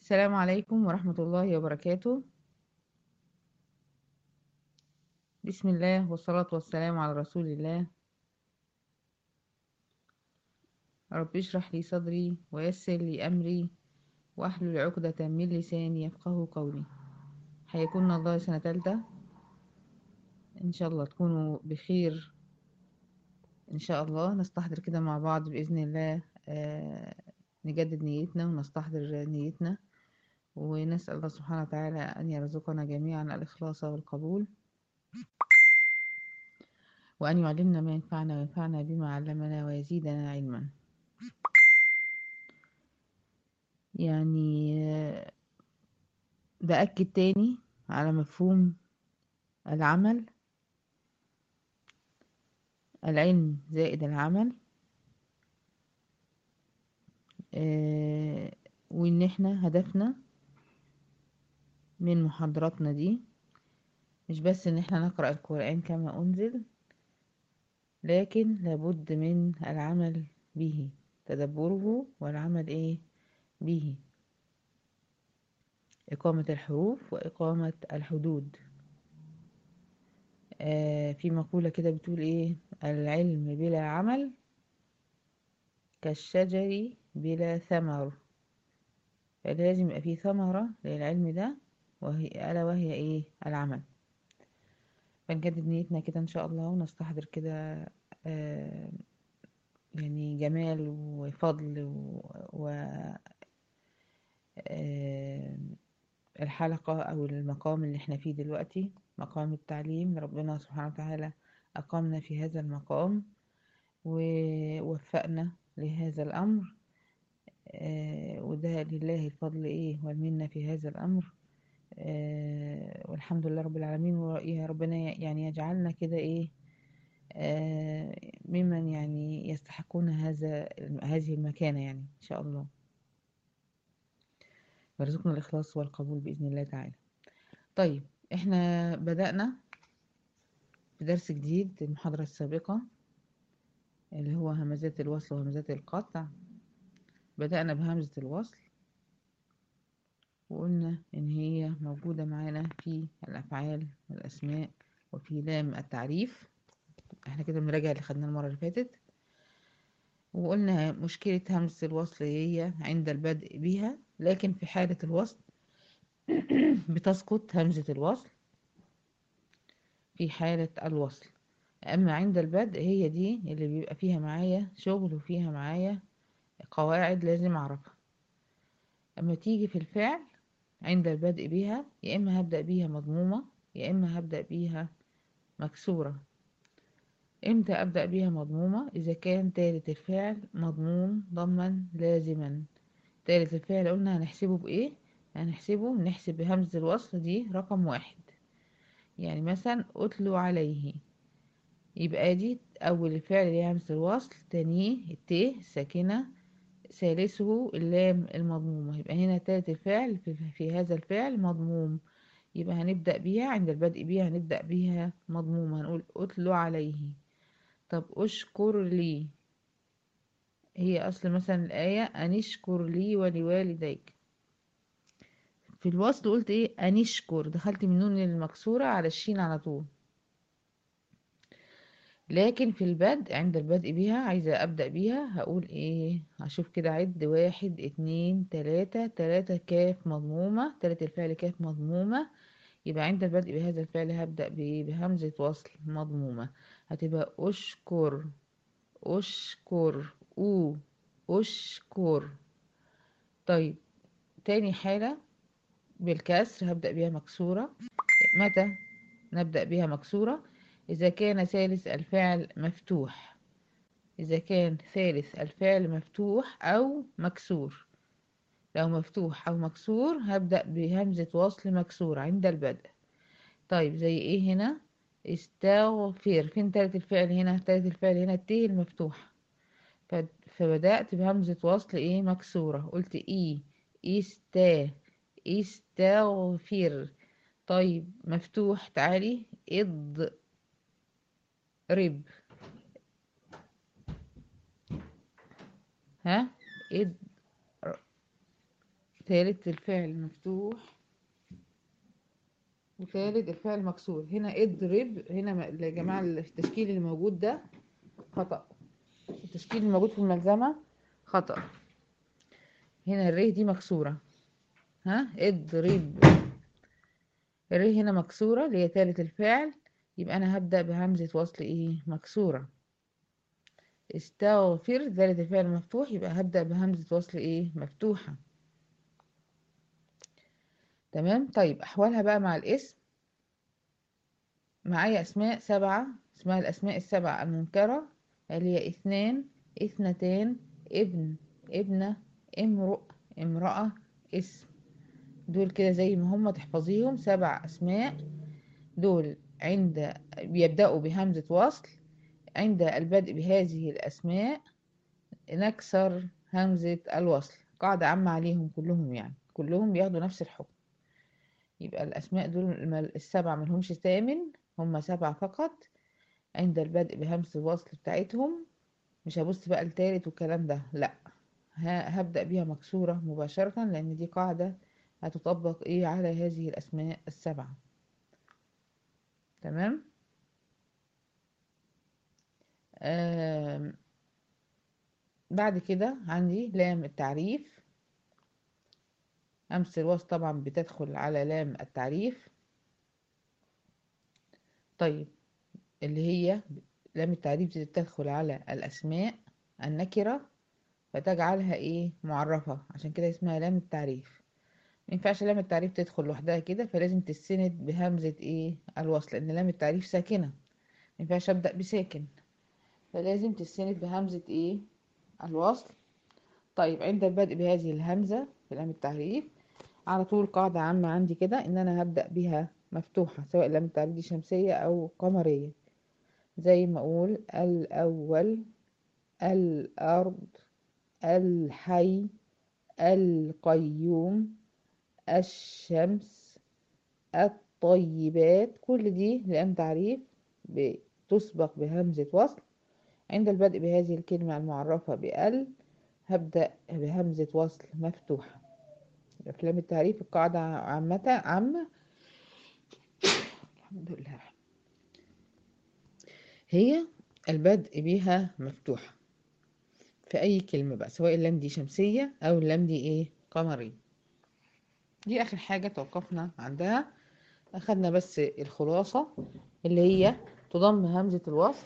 السلام عليكم ورحمة الله وبركاته بسم الله والصلاة والسلام على رسول الله رب اشرح لي صدري ويسر لي أمري واحلل عقدة من لساني يفقه قولي حياكم الله سنة تالتة إن شاء الله تكونوا بخير إن شاء الله نستحضر كده مع بعض بإذن الله آه نجدد نيتنا ونستحضر نيتنا ونسأل الله سبحانه وتعالى أن يرزقنا جميعا الإخلاص والقبول وأن يعلمنا ما ينفعنا وينفعنا بما علمنا ويزيدنا علما يعني بأكد تاني على مفهوم العمل العلم زائد العمل وإن احنا هدفنا من محاضراتنا دي مش بس ان احنا نقرأ القرآن كما انزل لكن لابد من العمل به تدبره والعمل ايه به إقامة الحروف وإقامة الحدود آه في مقولة كده بتقول ايه العلم بلا عمل كالشجر بلا ثمر فلازم يبقى فيه ثمرة للعلم ده وهي ألا وهي ايه العمل فنجدد نيتنا كده ان شاء الله ونستحضر كده آه يعني جمال وفضل و, و آه الحلقة او المقام اللي احنا فيه دلوقتي مقام التعليم ربنا سبحانه وتعالى اقامنا في هذا المقام ووفقنا لهذا الامر آه وده لله الفضل ايه والمنة في هذا الامر آه والحمد لله رب العالمين ويا ربنا يعني يجعلنا كده ايه آه ممن يعني يستحقون هذا هذه المكانة يعني ان شاء الله ويرزقنا الاخلاص والقبول باذن الله تعالى طيب احنا بدأنا في درس جديد المحاضرة السابقة اللي هو همزات الوصل وهمزات القطع بدأنا بهمزة الوصل وقلنا إن هي موجودة معانا في الأفعال والأسماء وفي لام التعريف احنا كده بنراجع اللي خدناه المرة اللي فاتت وقلنا مشكلة همزة الوصل هي عند البدء بها لكن في حالة الوصل بتسقط همزة الوصل في حالة الوصل أما عند البدء هي دي اللي بيبقى فيها معايا شغل وفيها معايا قواعد لازم أعرفها أما تيجي في الفعل عند البدء بها يا إما هبدأ بيها مضمومة يا إما هبدأ بيها مكسورة إمتى أبدأ بيها مضمومة إذا كان تالت الفعل مضموم ضما لازما تالت الفعل قلنا هنحسبه بإيه هنحسبه نحسب بهمزة الوصل دي رقم واحد يعني مثلا أتلو عليه يبقى دي أول الفعل اللي همزة الوصل تانيه الت الساكنة ثالثه اللام المضمومة يبقى هنا تالت الفعل في, في هذا الفعل مضموم يبقى هنبدأ بيها عند البدء بيها هنبدأ بيها مضمومة هنقول أتلو عليه طب أشكر لي هي أصل مثلا الآية أنشكر لي ولوالديك في الوصل قلت إيه أنشكر دخلت من نون المكسورة على الشين على طول لكن في البدء عند البدء بيها عايزة أبدأ بيها هقول إيه هشوف كده عد واحد اتنين تلاتة تلاتة كاف مضمومة تلاتة الفعل كاف مضمومة يبقى عند البدء بهذا الفعل هبدأ بإيه بهمزة وصل مضمومة هتبقى أشكر أشكر أو أشكر طيب تاني حالة بالكسر هبدأ بيها مكسورة متى نبدأ بيها مكسورة إذا كان ثالث الفعل مفتوح إذا كان ثالث الفعل مفتوح أو مكسور لو مفتوح أو مكسور هبدأ بهمزة وصل مكسور عند البدء طيب زي إيه هنا استغفر فين تالت الفعل هنا تالت الفعل هنا الت المفتوح فبدأت بهمزة وصل إيه مكسورة قلت إيه استا استغفر طيب مفتوح تعالي اض رب ها إد تالت الفعل مفتوح وتالت الفعل مكسور هنا اضرب هنا م- يا جماعة التشكيل اللي موجود ده خطأ التشكيل اللي موجود في الملزمة خطأ هنا الر دي مكسورة ها اضرب الر هنا مكسورة اللي هي تالت الفعل يبقى أنا هبدأ بهمزة وصل ايه مكسورة استغفر تالت الفعل مفتوح يبقى هبدأ بهمزة وصل ايه مفتوحة تمام طيب أحوالها بقى مع الاسم معايا أسماء سبعة اسمها الأسماء السبعة المنكرة اللي هي اثنان اثنتان ابن ابنة امرؤ امرأة اسم دول كده زي ما هم تحفظيهم سبع أسماء دول عند بيبدأوا بهمزة وصل عند البدء بهذه الأسماء نكسر همزة الوصل قاعدة عامة عليهم كلهم يعني كلهم بياخدوا نفس الحكم يبقى الأسماء دول المل- السبعة ملهمش ثامن هم سبعة فقط عند البدء بهمزة الوصل بتاعتهم مش هبص بقى التالت والكلام ده لا ه- هبدأ بيها مكسورة مباشرة لأن دي قاعدة هتطبق ايه على هذه الأسماء السبعة تمام آم، بعد كده عندي لام التعريف أمس الوصل طبعا بتدخل على لام التعريف طيب اللي هي لام التعريف دي تدخل على الأسماء النكرة فتجعلها ايه معرفة عشان كده اسمها لام التعريف مينفعش لام التعريف تدخل لوحدها كده فلازم تستند بهمزة ايه الوصل لأن لام التعريف ساكنة مينفعش أبدأ بساكن فلازم تستند بهمزة ايه الوصل طيب عند البدء بهذه الهمزة في لام التعريف على طول قاعدة عامة عندي كده إن أنا هبدأ بيها مفتوحة سواء لام التعريف دي شمسية أو قمرية زي ما أقول الأول الأرض الحي القيوم الشمس الطيبات كل دي لام تعريف بتسبق بهمزة وصل عند البدء بهذه الكلمة المعرفة بال هبدأ بهمزة وصل مفتوحة يبقى في لام التعريف القاعدة عامة عامة الحمد لله هي البدء بها مفتوحة في أي كلمة بقى سواء اللام دي شمسية أو اللام دي إيه قمرية دي آخر حاجة توقفنا عندها أخدنا بس الخلاصة اللي هي تضم همزة الوصل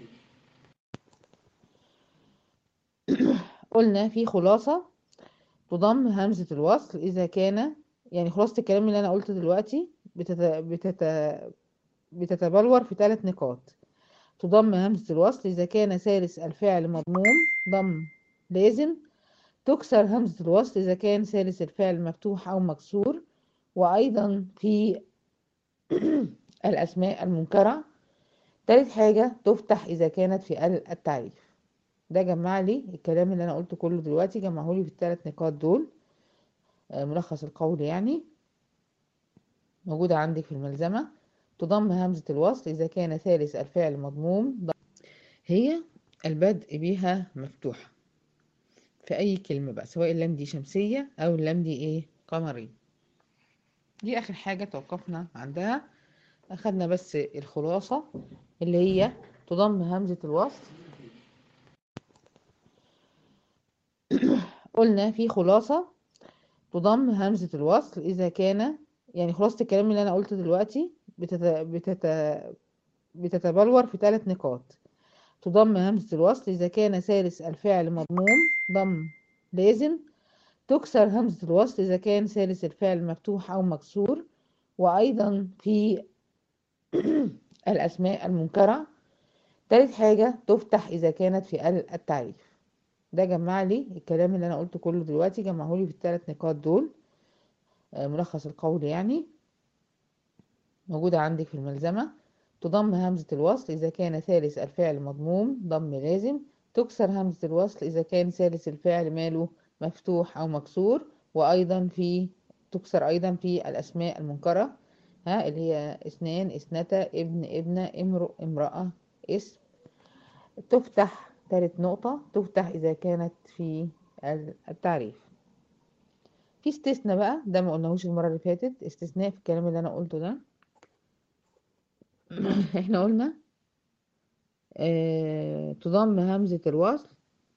قلنا في خلاصة تضم همزة الوصل إذا كان يعني خلاصة الكلام اللي أنا قلته دلوقتي بتت... بتت... بتتبلور في ثلاث نقاط تضم همزة الوصل إذا كان ثالث الفعل مضموم ضم لازم تكسر همزة الوصل إذا كان ثالث الفعل مفتوح أو مكسور وأيضا في الأسماء المنكرة تالت حاجة تفتح إذا كانت في ال التعريف ده جمع لي الكلام اللي أنا قلته كله دلوقتي جمعه لي في الثلاث نقاط دول آه، ملخص القول يعني موجودة عندك في الملزمة تضم همزة الوصل إذا كان ثالث الفعل مضموم ضم. هي البدء بها مفتوحة في أي كلمة بقى سواء اللام دي شمسية أو اللام دي إيه قمرية دي آخر حاجة توقفنا عندها أخدنا بس الخلاصة اللي هي تضم همزة الوصل قلنا في خلاصة تضم همزة الوصل إذا كان يعني خلاصة الكلام اللي أنا قلته دلوقتي بتت... بتت... بتتبلور في ثلاث نقاط تضم همزة الوصل إذا كان ثالث الفعل مضموم ضم لازم تكسر همزة الوصل إذا كان ثالث الفعل مفتوح أو مكسور وأيضا في الأسماء المنكرة تالت حاجة تفتح إذا كانت في ال التعريف ده جمع لي الكلام اللي أنا قلته كله دلوقتي جمعه لي في الثلاث نقاط دول آه، ملخص القول يعني موجودة عندك في الملزمة تضم همزة الوصل إذا كان ثالث الفعل مضموم ضم لازم تكسر همزة الوصل إذا كان ثالث الفعل ماله مفتوح أو مكسور وأيضا في تكسر أيضا في الأسماء المنكرة ها اللي هي اثنان اثنتا ابن ابنة امرؤ امرأة اسم تفتح ثالث نقطة تفتح إذا كانت في التعريف في استثناء بقى ده ما قلناهوش المرة اللي فاتت استثناء في الكلام اللي انا قلته ده احنا قلنا آه تضم همزة الوصل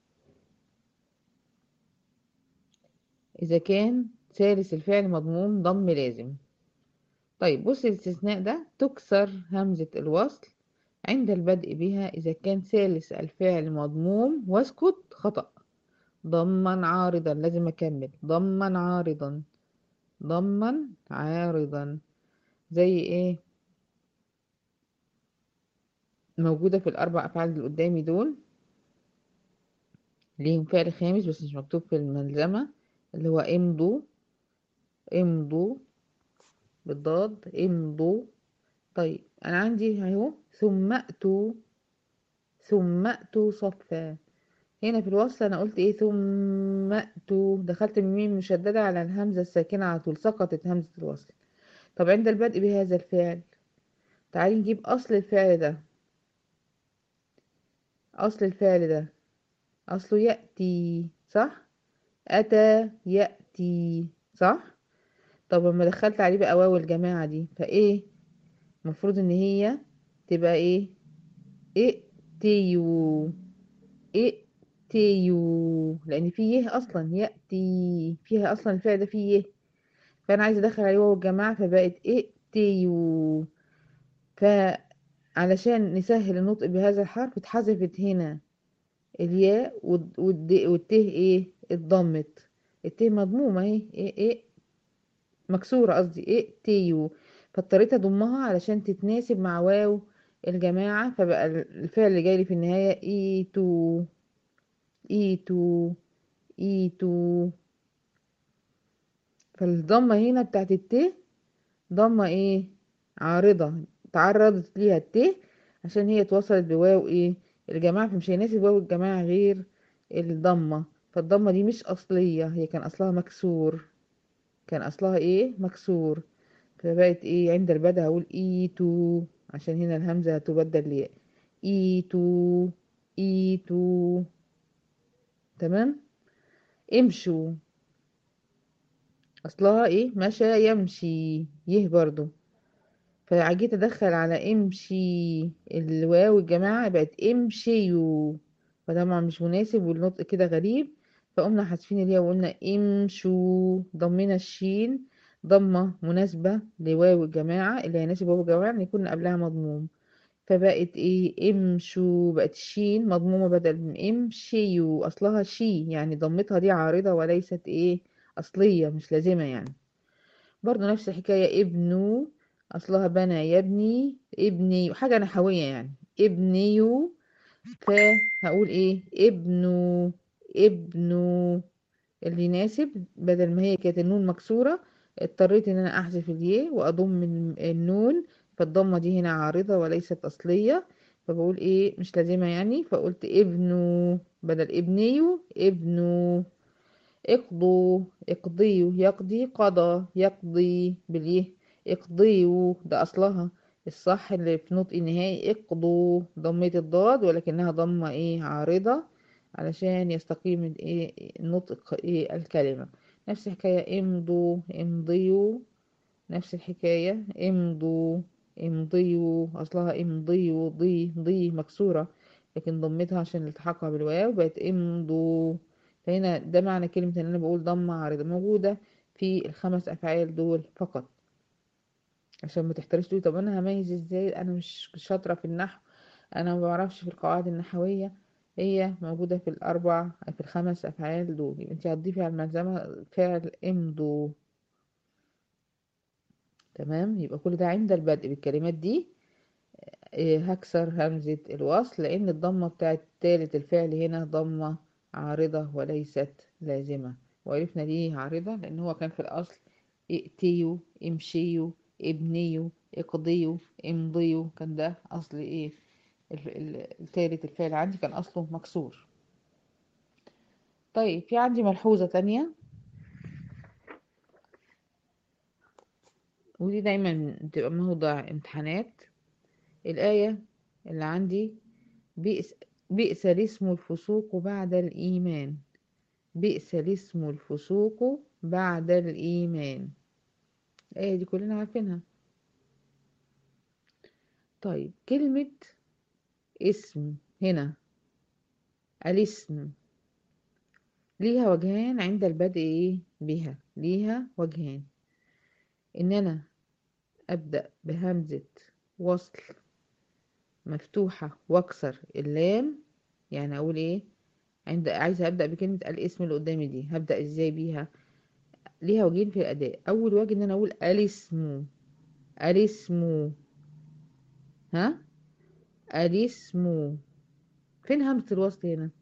إذا كان ثالث الفعل مضموم ضم لازم طيب بص الاستثناء ده تكسر همزة الوصل عند البدء بها إذا كان ثالث الفعل مضموم واسكت خطأ ضما عارضا لازم أكمل ضما عارضا ضما عارضا زي ايه موجودة في الأربع أفعال اللي قدامي دول ليهم فعل خامس بس مش مكتوب في الملزمة اللي هو امضوا امضوا بالضاد امضوا طيب أنا عندي اهو ثم أتوا ثم أتوا صفا هنا في الوصل أنا قلت ايه ثم أتوا دخلت الميم مشددة على الهمزة الساكنة على طول سقطت همزة الوصل طب عند البدء بهذا الفعل تعالي نجيب أصل الفعل ده أصل الفعل ده أصله يأتي صح أتى يأتي صح طب لما دخلت عليه بقى واو الجماعة دي فإيه المفروض إن هي تبقى إيه ائتيو ائتيو لأن في يه أصلا يأتي فيها أصلا الفعل ده فيه يه فأنا عايزة أدخل عليه واو الجماعة فبقت ائتيو فعلشان نسهل النطق بهذا الحرف اتحذفت هنا الياء والت ايه اتضمت الت مضمومة اهي ايه ايه مكسورة قصدي ايه تيو فاضطريت اضمها علشان تتناسب مع واو الجماعة فبقى الفعل اللي جاي لي في النهاية ايتو ايتو ايتو فالضمة هنا بتاعت الت ضمة ايه عارضة تعرضت ليها الت عشان هي اتوصلت بواو ايه الجماعة فمش هيناسب واو الجماعة غير الضمة فالضمة دي مش أصلية هي كان أصلها مكسور كان أصلها إيه مكسور فبقت إيه عند البدء هقول إيتو عشان هنا الهمزة هتبدل لياء إيتو إيتو تمام امشوا أصلها إيه مشى يمشي يه برضو فجيت ادخل على امشي الواو الجماعة بقت امشيو فطبعا مش مناسب والنطق كده غريب فقمنا حذفين الياء وقلنا امشوا ضمنا الشين ضمة مناسبة لواو الجماعة اللي هيناسب واو الجماعة ان يكون قبلها مضموم فبقت ايه امشوا بقت الشين مضمومة بدل من امشيو اصلها شي يعني ضمتها دي عارضة وليست ايه اصلية مش لازمة يعني برضو نفس الحكاية ابنو أصلها بنى يبني ابني حاجة نحوية يعني ابنيو فهقول ايه ابنو ابنو اللي يناسب بدل ما هي كانت النون مكسورة اضطريت ان انا احذف الياء واضم النون فالضمة دي هنا عارضة وليست اصلية فبقول ايه مش لازمة يعني فقلت ابنو بدل ابنيو ابنو اقضوا اقضيوا يقضي قضى يقضي باليه اقضيوا ده اصلها الصح اللي في نطق النهائي اقضوا ضمية الضاد ولكنها ضمة ايه عارضة علشان يستقيم ايه نطق ايه الكلمة نفس الحكاية امضوا امضيوا نفس الحكاية امضوا امضيوا اصلها امضيوا ضي ضي مكسورة لكن ضمتها عشان التحقها بالواو بقت امضوا فهنا ده معنى كلمة ان انا بقول ضمة عارضة موجودة في الخمس افعال دول فقط عشان ما تحترش تقولي طب انا هميز ازاي انا مش شاطره في النحو انا ما بعرفش في القواعد النحويه هي موجوده في الاربع في الخمس افعال دول انت هتضيفي على الملزمه فعل امضوا تمام يبقى كل ده عند البدء بالكلمات دي هكسر همزة الوصل لأن الضمة بتاعت تالت الفعل هنا ضمة عارضة وليست لازمة وعرفنا ليه عارضة لأن هو كان في الأصل ائتيوا امشيوا ابنيوا اقضيوا امضيوا كان ده اصل ايه التالت الفعل عندي كان اصله مكسور طيب في عندي ملحوظة تانية ودي دايما بتبقى موضع امتحانات الآية اللي عندي بئس, بئس الاسم الفسوق بعد الإيمان بئس الاسم الفسوق بعد الإيمان الآية دي كلنا عارفينها طيب كلمة اسم هنا الاسم ليها وجهان عند البدء ايه بها ليها وجهان ان انا ابدأ بهمزة وصل مفتوحة واكسر اللام يعني اقول ايه عند عايزة ابدأ بكلمة الاسم اللي قدامي دي هبدأ ازاي بيها ليها وجهين في الاداء اول وجه ان انا اقول الاسم الاسم ها الاسم فين همزة الوصل هنا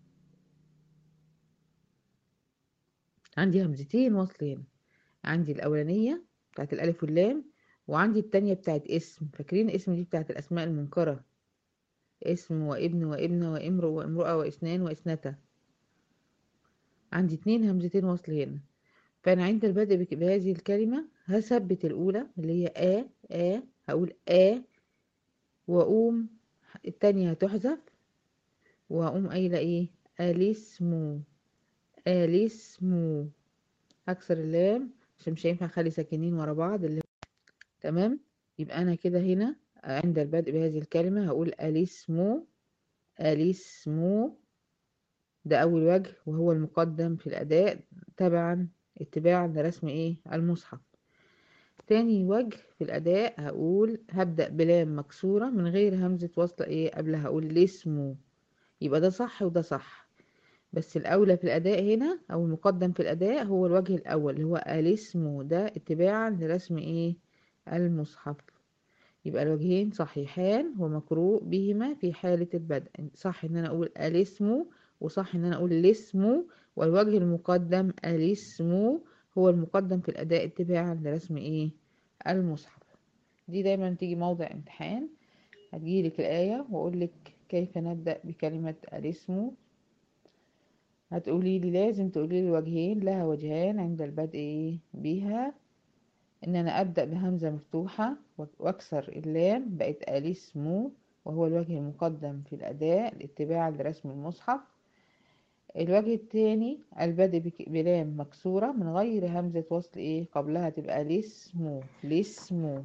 عندي همزتين وصل هنا عندي الأولانية بتاعت الألف واللام وعندي التانية بتاعت اسم فاكرين اسم دي بتاعت الأسماء المنكرة اسم وابن وابنة وامرؤ وامرؤة واسنان واسنتا عندي اتنين همزتين وصل هنا فأنا عند البدء بك- بهذه الكلمة هثبت الأولى اللي هي آ آ هقول آ وأقوم التانية هتحذف وهقوم قايلة ايه الاسم الاسم هكسر اللام عشان مش هينفع اخلي ساكنين ورا بعض اللي تمام يبقى انا كده هنا عند البدء بهذه الكلمة هقول الاسم الاسم ده اول وجه وهو المقدم في الاداء تبعا اتباعا لرسم ايه المصحف تاني وجه في الاداء هقول هبدأ بلام مكسورة من غير همزة وصل ايه قبلها هقول الاسم يبقى ده صح وده صح بس الأولى في الأداء هنا أو المقدم في الأداء هو الوجه الأول اللي هو الاسم ده اتباعا لرسم إيه المصحف يبقى الوجهين صحيحان ومقروء بهما في حالة البدء صح إن أنا أقول الاسم وصح إن أنا أقول الاسم والوجه المقدم الاسم هو المقدم في الأداء اتباعا لرسم إيه المصحف دي دايما تيجي موضع امتحان هتجيلك الآية وأقولك كيف نبدأ بكلمة الاسم هتقولي لي لازم تقولي لي وجهين لها وجهان عند البدء إيه بها ان انا ابدا بهمزه مفتوحه واكسر اللام بقت الاسم وهو الوجه المقدم في الاداء اتباعا لرسم المصحف الوجه الثاني البدء بك- بلام مكسوره من غير همزه وصل ايه قبلها تبقى الاسم الاسم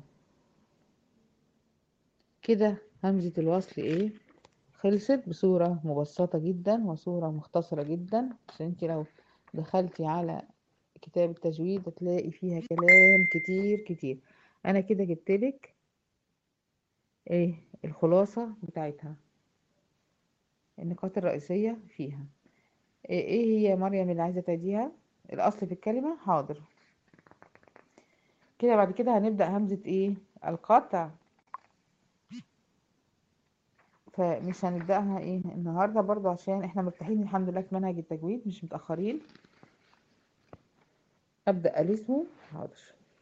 كده همزه الوصل ايه خلصت بصوره مبسطه جدا وصوره مختصره جدا عشان انت لو دخلتي على كتاب التجويد هتلاقي فيها كلام كتير كتير انا كده جبتلك ايه الخلاصة بتاعتها النقاط الرئيسية فيها ايه إيه هي يا مريم اللي عايزة تعيديها الاصل في الكلمة حاضر كده بعد كده هنبدأ همزة ايه القطع فمش هنبدأها ايه النهاردة برضو عشان احنا مرتاحين الحمد لله في منهج التجويد مش متأخرين أبدأ الاسم حاضر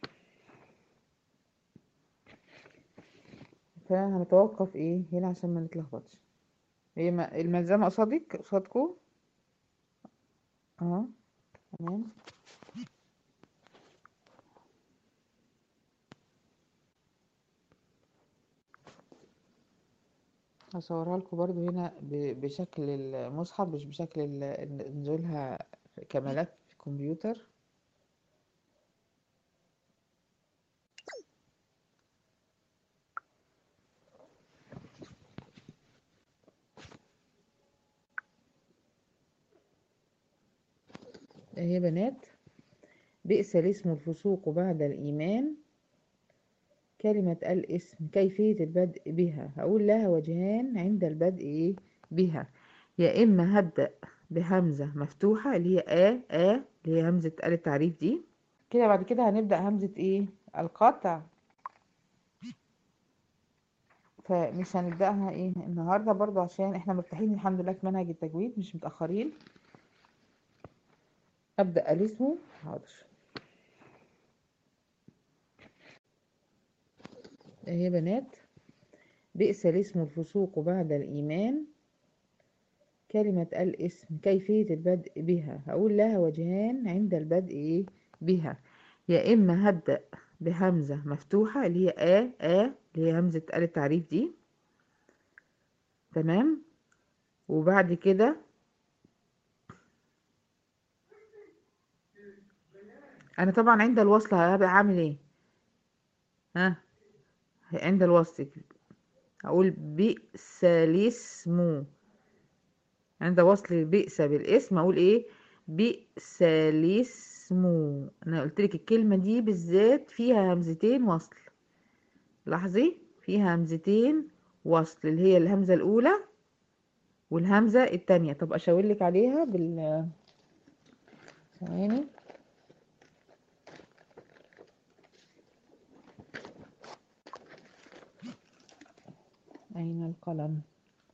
فهنتوقف ايه هنا عشان ما نتلخبطش هي ما- الملزمة قصادك قصادكوا اه تمام هصورها لكم برضو هنا ب- بشكل المصحف مش بشكل ال- نزولها كملف في الكمبيوتر هي بنات بئس الاسم الفسوق بعد الإيمان كلمة الاسم كيفية البدء بها هقول لها وجهان عند البدء إيه بها يا إما هبدأ بهمزة مفتوحة اللي هي آ آ اللي هي همزة آل التعريف دي كده بعد كده هنبدأ همزة إيه القطع فمش هنبدأها إيه النهاردة برضو عشان إحنا مرتاحين الحمد لله في منهج التجويد مش متأخرين أبدأ الاسم حاضر هي بنات بئس الاسم الفسوق بعد الإيمان كلمة الاسم كيفية البدء بها هقول لها وجهان عند البدء إيه بها يا إما هبدأ بهمزة مفتوحة اللي هي آ آ اللي هي همزة آل التعريف دي تمام وبعد كده انا طبعا عند الوصل هبقى عامل ايه ها عند الوصل اقول بئس الاسم عند وصل البئس بالاسم اقول ايه بئس الاسم انا قلت لك الكلمه دي بالذات فيها همزتين وصل لاحظي فيها همزتين وصل اللي هي الهمزه الاولى والهمزه التانية طب اشاور لك عليها بال ثواني أين القلم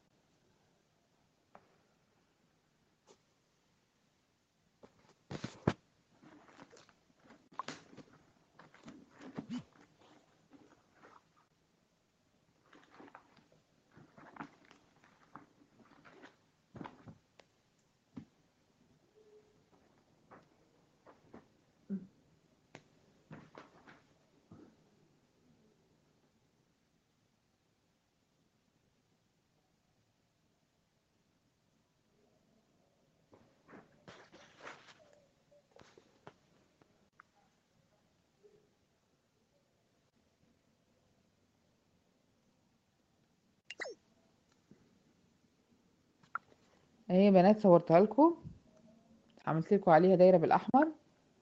اهي يا بنات صورتها لكم عملت لكم عليها دايره بالاحمر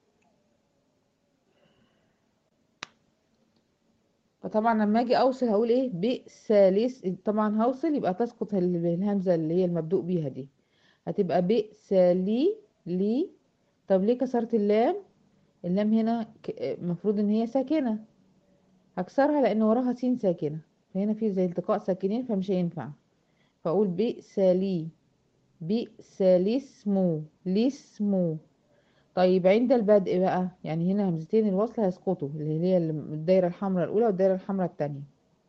فطبعا لما اجي اوصل هقول ايه بئساليس طبعا هوصل يبقى تسقط ال- الهمزه اللي هي المبدوء بيها دي هتبقى بئسالي لي طب ليه كسرت اللام اللام هنا المفروض ان هي ساكنه هكسرها لان وراها سين ساكنه فهنا في زي التقاء ساكنين فمش هينفع فاقول بئسالي بئس الاسم الاسم طيب عند البدء بقى يعني هنا همزتين الوصل هيسقطوا اللي هي الدايرة الحمراء الأولى والدايرة الحمراء التانية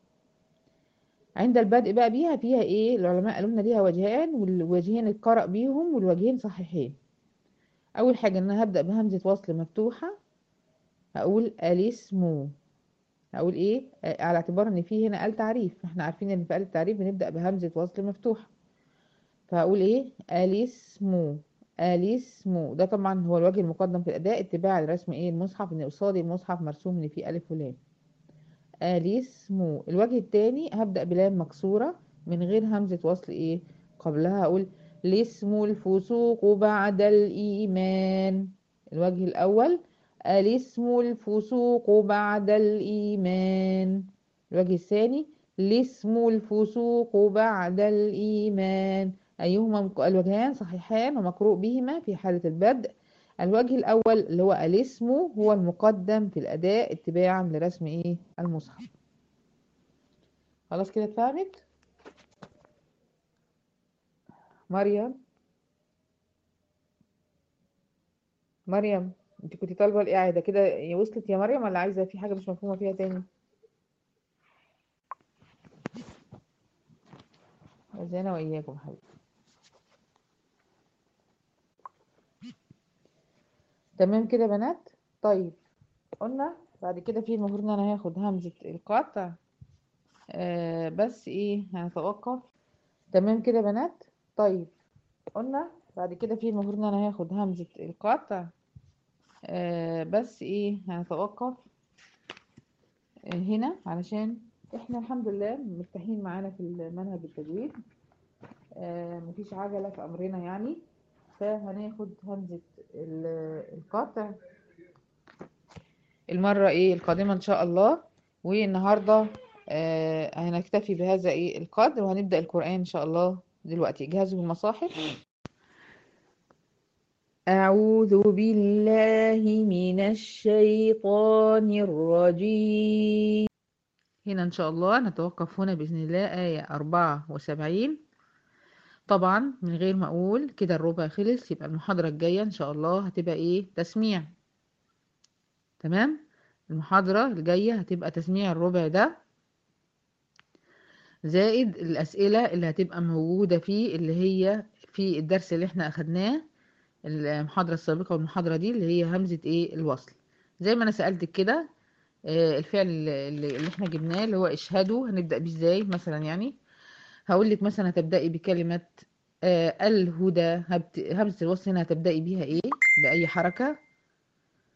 عند البدء بقى بيها فيها ايه العلماء قالوا لنا ليها وجهان والوجهين اتقرأ بيهم والوجهين صحيحين أول حاجة إن أنا هبدأ بهمزة وصل مفتوحة هقول الاسم هقول ايه على اعتبار ان في هنا آل تعريف احنا عارفين ان في آل التعريف بنبدأ بهمزة وصل مفتوحة فهقول ايه الاسم الاسم ده طبعا هو الوجه المقدم في الاداء اتباع لرسم ايه المصحف ان قصادي المصحف مرسوم ان فيه الف ولام الاسم الوجه التاني هبدا بلام مكسوره من غير همزه وصل ايه قبلها هقول الاسم الفسوق بعد الايمان الوجه الاول الاسم الفسوق بعد الايمان الوجه الثاني الاسم الفسوق بعد الايمان أيهما الوجهان صحيحان ومقروء بهما في حالة البدء الوجه الأول اللي هو الاسم هو المقدم في الأداء اتباعا لرسم إيه المصحف خلاص كده اتفهمت مريم مريم انت كنت طالبة الإعادة كده وصلت يا مريم ولا عايزة في حاجة مش مفهومة فيها تاني عايزانا وإياكم حبيبي تمام كده يا بنات طيب قلنا بعد كده في المفروض ان انا هاخد همزة القطع آه بس ايه هنتوقف تمام كده يا بنات طيب قلنا بعد كده في المفروض ان انا هاخد همزة القطع آه بس ايه هنتوقف آه هنا علشان احنا الحمد لله مرتاحين معانا في المنهج التجويد آه مفيش عجلة في امرنا يعني فهناخد همزة القطع المرة ايه القادمة ان شاء الله والنهاردة آه هنكتفي بهذا ايه القدر وهنبدأ القرآن ان شاء الله دلوقتي جهزوا المصاحف أعوذ بالله من الشيطان الرجيم هنا إن شاء الله نتوقف هنا بإذن الله آية أربعة وسبعين طبعا من غير ما اقول كده الربع خلص يبقى المحاضرة الجاية ان شاء الله هتبقى ايه تسميع تمام المحاضرة الجاية هتبقى تسميع الربع ده زائد الأسئلة اللي هتبقى موجودة فيه اللي هي في الدرس اللي احنا أخدناه المحاضرة السابقة والمحاضرة دي اللي هي همزة ايه الوصل زي ما أنا سألتك كده آه الفعل اللي احنا جبناه اللي هو اشهدوا هنبدأ بيه ازاي مثلا يعني هقول لك مثلا هتبدأي بكلمة آه الهدى همزة الوصل هنا هتبدأي بيها ايه بأي حركة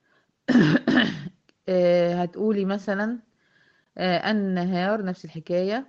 آه، هتقولي مثلا آه، النهار نفس الحكاية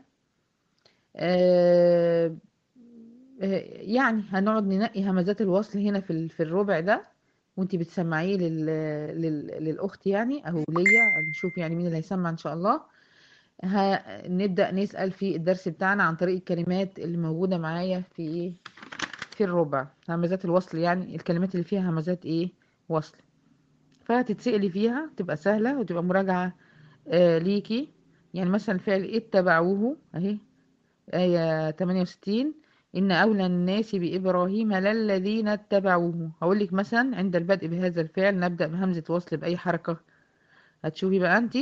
آه، آه، يعني هنقعد ننقي همزات الوصل هنا في ال- في الربع ده وانتي بتسمعيه لل... لل... للأخت يعني أو ليا نشوف يعني مين اللي هيسمع إن شاء الله هنبدأ نسأل في الدرس بتاعنا عن طريق الكلمات اللي موجودة معايا في إيه في الربع همزات الوصل يعني الكلمات اللي فيها همزات إيه وصل فهتتسألي فيها تبقى سهلة وتبقى مراجعة آه ليكي يعني مثلا الفعل اتبعوه اهي آية 68 إن أولى الناس بإبراهيم للذين اتبعوه هقول لك مثلا عند البدء بهذا الفعل نبدأ بهمزة وصل بأي حركة هتشوفي بقى أنت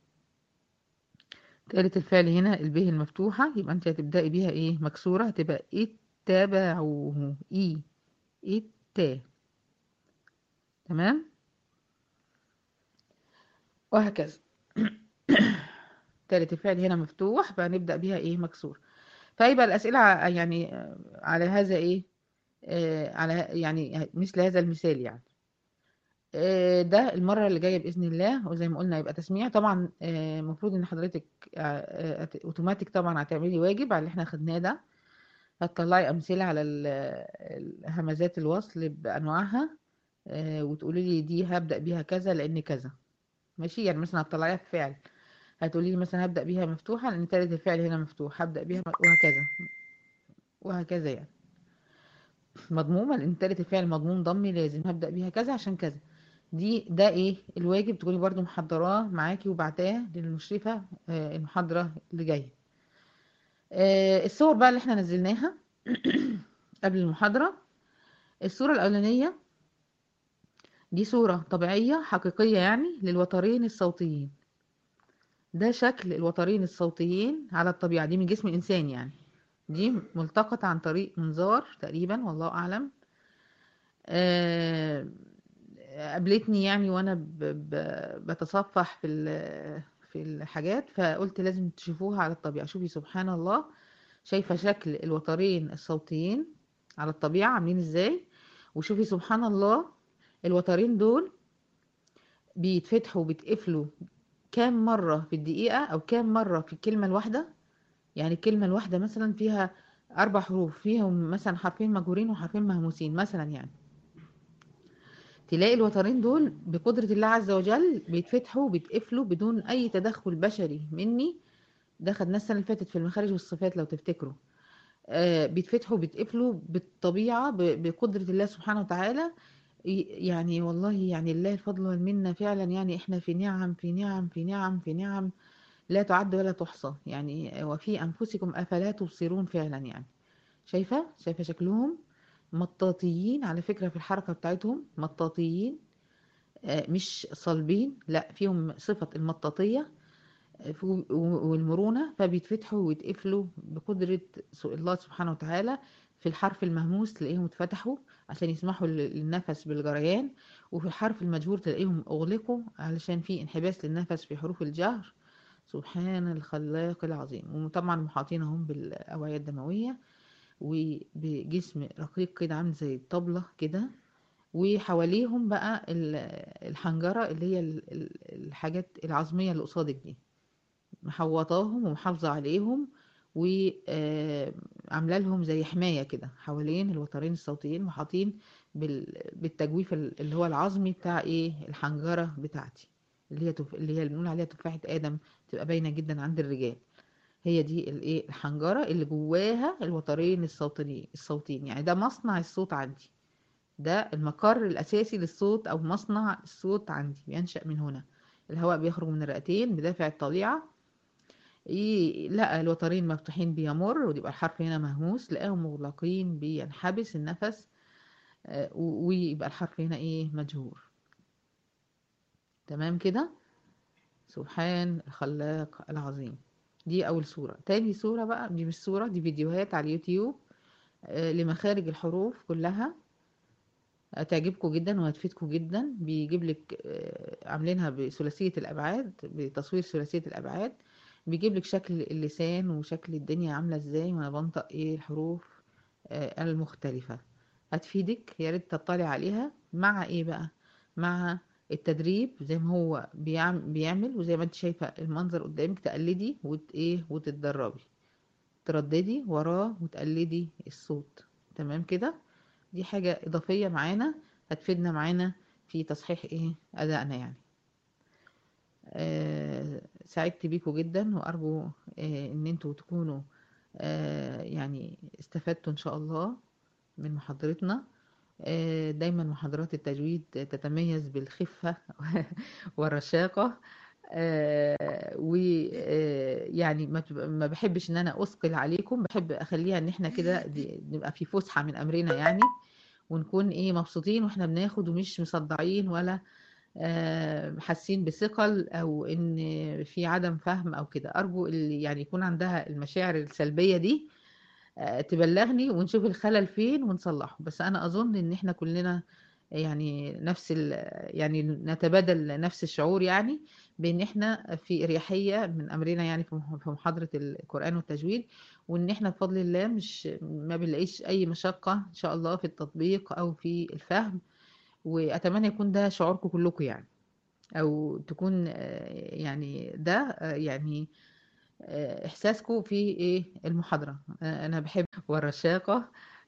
تالت الفعل هنا الب المفتوحة يبقى أنت هتبدأي بيها إيه مكسورة هتبقى اتبعوه إي إتا تمام وهكذا تالت الفعل هنا مفتوح فهنبدأ بيها إيه مكسور فيبقى الأسئلة ع- يعني آه، على هذا إيه آه، على يعني مثل هذا المثال يعني آه، ده المرة اللي جاية بإذن الله وزي ما قلنا يبقى تسميع طبعا آه، المفروض إن حضرتك آه، آه، هت- أوتوماتيك طبعا هتعملي واجب على اللي احنا خدناه ده هتطلعي أمثلة على ال- ال- همزات الوصل بأنواعها آه، وتقولي لي دي هبدأ بيها كذا لأن كذا ماشي يعني مثلا هتطلعيها في فعل هتقولي لي مثلا هبدأ بيها مفتوحة لأن تالت الفعل هنا مفتوح هبدأ بيها م- وهكذا وهكذا يعني مضمومة لأن تالت الفعل مضموم ضمي لازم هبدأ بيها كذا عشان كذا دي ده ايه الواجب تكوني برضو محضراه معاكي وبعتاه للمشرفة آه، المحاضرة اللي جاية آه، الصور بقى اللي احنا نزلناها قبل المحاضرة الصورة الأولانية دي صورة طبيعية حقيقية يعني للوترين الصوتيين ده شكل الوترين الصوتيين على الطبيعة دي من جسم الإنسان يعني دي ملتقطة عن طريق منظار تقريبا والله أعلم آه، قابلتني يعني وانا ب... ب... بتصفح في ال... في الحاجات فقلت لازم تشوفوها على الطبيعة شوفي سبحان الله شايفة شكل الوترين الصوتيين على الطبيعة عاملين ازاي وشوفي سبحان الله الوترين دول بيتفتحوا وبيتقفلوا كام مرة في الدقيقة أو كام مرة في الكلمة الواحدة يعني الكلمة الواحدة مثلا فيها أربع حروف فيهم مثلا حرفين مجهورين وحرفين مهموسين مثلا يعني تلاقي الوترين دول بقدرة الله عز وجل بيتفتحوا وبيتقفلوا بدون أي تدخل بشري مني ده خدناه السنة اللي فاتت في المخارج والصفات لو تفتكروا آه بيتفتحوا وبيتقفلوا بالطبيعة ب- بقدرة الله سبحانه وتعالى ي- يعني والله يعني الله الفضل والمنة فعلا يعني احنا في نعم في نعم في نعم في نعم لا تعد ولا تحصى يعني وفي أنفسكم أفلا تبصرون فعلا يعني شايفة شايفة شكلهم مطاطيين على فكرة في الحركة بتاعتهم مطاطيين آه، مش صلبين لا فيهم صفة المطاطية آه، ف- و- والمرونة فبيتفتحوا ويتقفلوا بقدرة س- الله سبحانه وتعالى في الحرف المهموس تلاقيهم اتفتحوا عشان يسمحوا لل- للنفس بالجريان وفي الحرف المجهور تلاقيهم أغلقوا علشان في انحباس للنفس في حروف الجهر سبحان الخلاق العظيم وطبعا محاطينهم بالأوعية الدموية وبجسم رقيق كده عامل زي الطبلة كده وحواليهم بقى ال- الحنجرة اللي هي ال- ال- الحاجات العظمية اللي قصادك دي محوطاهم ومحافظة عليهم وعاملة لهم زي حماية كده حوالين الوترين الصوتيين محاطين بال- بالتجويف ال- اللي هو العظمي بتاع ايه الحنجرة بتاعتي اللي هي تف... اللي هي اللي بنقول عليها تفاحة آدم تبقى باينة جدا عند الرجال هي دي الايه الحنجرة اللي جواها الوترين الصوتيين الصوتيين يعني ده مصنع الصوت عندي ده المقر الأساسي للصوت أو مصنع الصوت عندي بينشأ من هنا الهواء بيخرج من الرئتين بدافع الطليعة ي- لقى الوترين مفتوحين بيمر ويبقى الحرف هنا مهموس لقاهم مغلقين بينحبس النفس آه، و- ويبقى الحرف هنا ايه مجهور تمام كده سبحان الخلاق العظيم دي أول صورة تاني صورة بقى دي مش صورة دي فيديوهات على اليوتيوب آه، لمخارج الحروف كلها هتعجبكم جدا وهتفيدكم جدا بيجيب لك آه، عاملينها بثلاثية الأبعاد بتصوير ثلاثية الأبعاد بيجيب لك شكل اللسان وشكل الدنيا عاملة ازاي وانا بنطق ايه الحروف آه، المختلفة هتفيدك يا ريت تطلع عليها مع ايه بقى مع التدريب زي ما هو بيعم- بيعمل وزي ما انت شايفة المنظر قدامك تقلدي وت ايه وتتدربي ترددي وراه وتقلدي الصوت تمام كده دي حاجة إضافية معانا هتفيدنا معانا في تصحيح ايه أدائنا يعني آه سعدت بيكم جدا وأرجو آه إن انتوا تكونوا آه يعني استفدتوا إن شاء الله من محاضرتنا آه دايما محاضرات التجويد تتميز بالخفة والرشاقة ويعني ما تبقى- ما بحبش ان انا اثقل عليكم بحب اخليها ان احنا كده دي- نبقى في فسحة من امرنا يعني ونكون ايه مبسوطين واحنا بناخد ومش مصدعين ولا آه، حاسين بثقل او ان في عدم فهم او كده ارجو اللي يعني يكون عندها المشاعر السلبية دي آه، تبلغني ونشوف الخلل فين ونصلحه بس انا اظن ان احنا كلنا يعني نفس ال يعني نتبادل نفس الشعور يعني بان احنا في اريحيه من امرنا يعني في مح- في محاضره القران والتجويد وان احنا بفضل الله مش ما بنلاقيش اي مشقه ان شاء الله في التطبيق او في الفهم واتمنى يكون ده شعوركم كلكم يعني او تكون آه، يعني ده آه، يعني آه، احساسكم في ايه المحاضره آه، انا بحب والرشاقه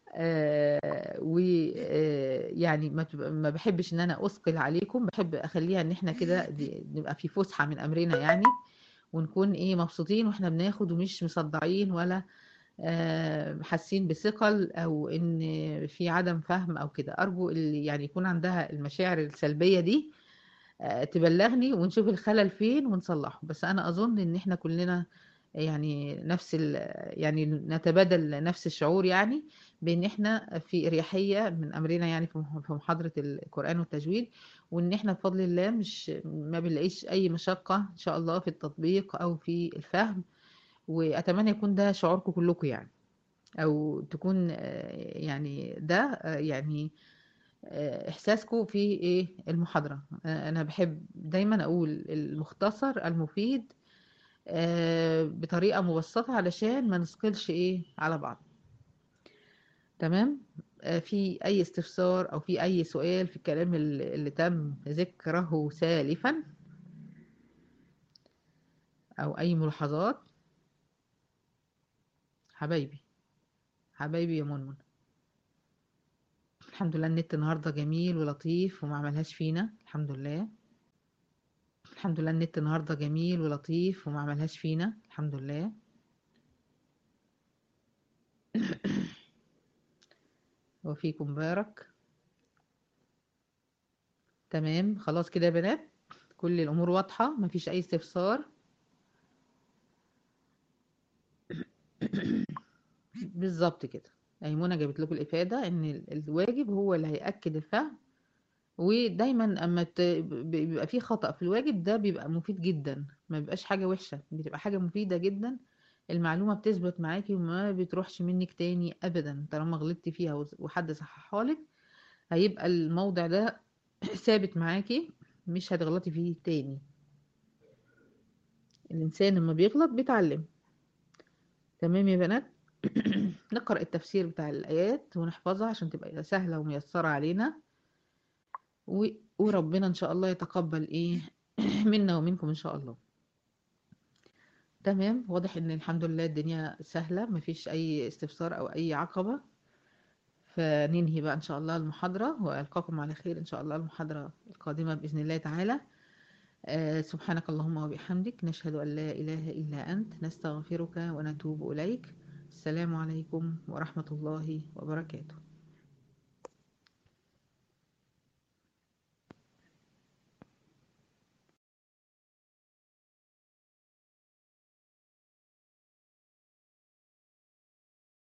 ويعني ما تبقى- ما بحبش ان انا اثقل عليكم بحب اخليها ان احنا كده دي- نبقى في فسحه من امرنا يعني ونكون ايه مبسوطين واحنا بناخد ومش مصدعين ولا آه، حاسين بثقل او ان في عدم فهم او كده ارجو اللي يعني يكون عندها المشاعر السلبيه دي آه، تبلغني ونشوف الخلل فين ونصلحه بس انا اظن ان احنا كلنا يعني نفس ال يعني نتبادل نفس الشعور يعني بان احنا في اريحيه من امرنا يعني في مح- في محاضره القران والتجويد وان احنا بفضل الله مش ما بنلاقيش اي مشقه ان شاء الله في التطبيق او في الفهم واتمنى يكون ده شعوركم كلكم يعني او تكون آه، يعني ده آه، يعني آه، احساسكم في ايه المحاضره آه، انا بحب دايما اقول المختصر المفيد آه، بطريقه مبسطه علشان ما نثقلش ايه على بعض تمام آه، في اي استفسار او في اي سؤال في الكلام اللي اللي تم ذكره سالفا او اي ملاحظات حبايبي حبايبي يا منمن الحمد لله النت النهارده جميل ولطيف وما عملهاش فينا الحمد لله الحمد لله النت النهارده جميل ولطيف وما عملهاش فينا الحمد لله وفيكم بارك تمام خلاص كده يا بنات كل الامور واضحه مفيش اي استفسار بالظبط كده ايمونه جابت لكم الافاده ان ال- الواجب هو اللي هياكد الفهم ودايما اما ت- ب- بيبقى في خطأ في الواجب ده بيبقى مفيد جدا ما بيبقاش حاجه وحشه بتبقى حاجه مفيده جدا المعلومه بتثبت معاكي وما بتروحش منك تاني ابدا طالما غلطتي فيها وز- وحد صححها لك هيبقى الموضع ده ثابت معاكي مش هتغلطي فيه تاني الانسان لما بيغلط بيتعلم تمام يا بنات نقرأ التفسير بتاع الآيات ونحفظها عشان تبقى سهلة وميسرة علينا و... وربنا إن شاء الله يتقبل إيه منا ومنكم إن شاء الله تمام واضح إن الحمد لله الدنيا سهلة مفيش أي استفسار أو أي عقبة فننهي بقى إن شاء الله المحاضرة وألقاكم على خير إن شاء الله المحاضرة القادمة بإذن الله تعالى آه سبحانك اللهم وبحمدك نشهد أن لا إله إلا أنت نستغفرك ونتوب إليك السلام عليكم ورحمة الله وبركاته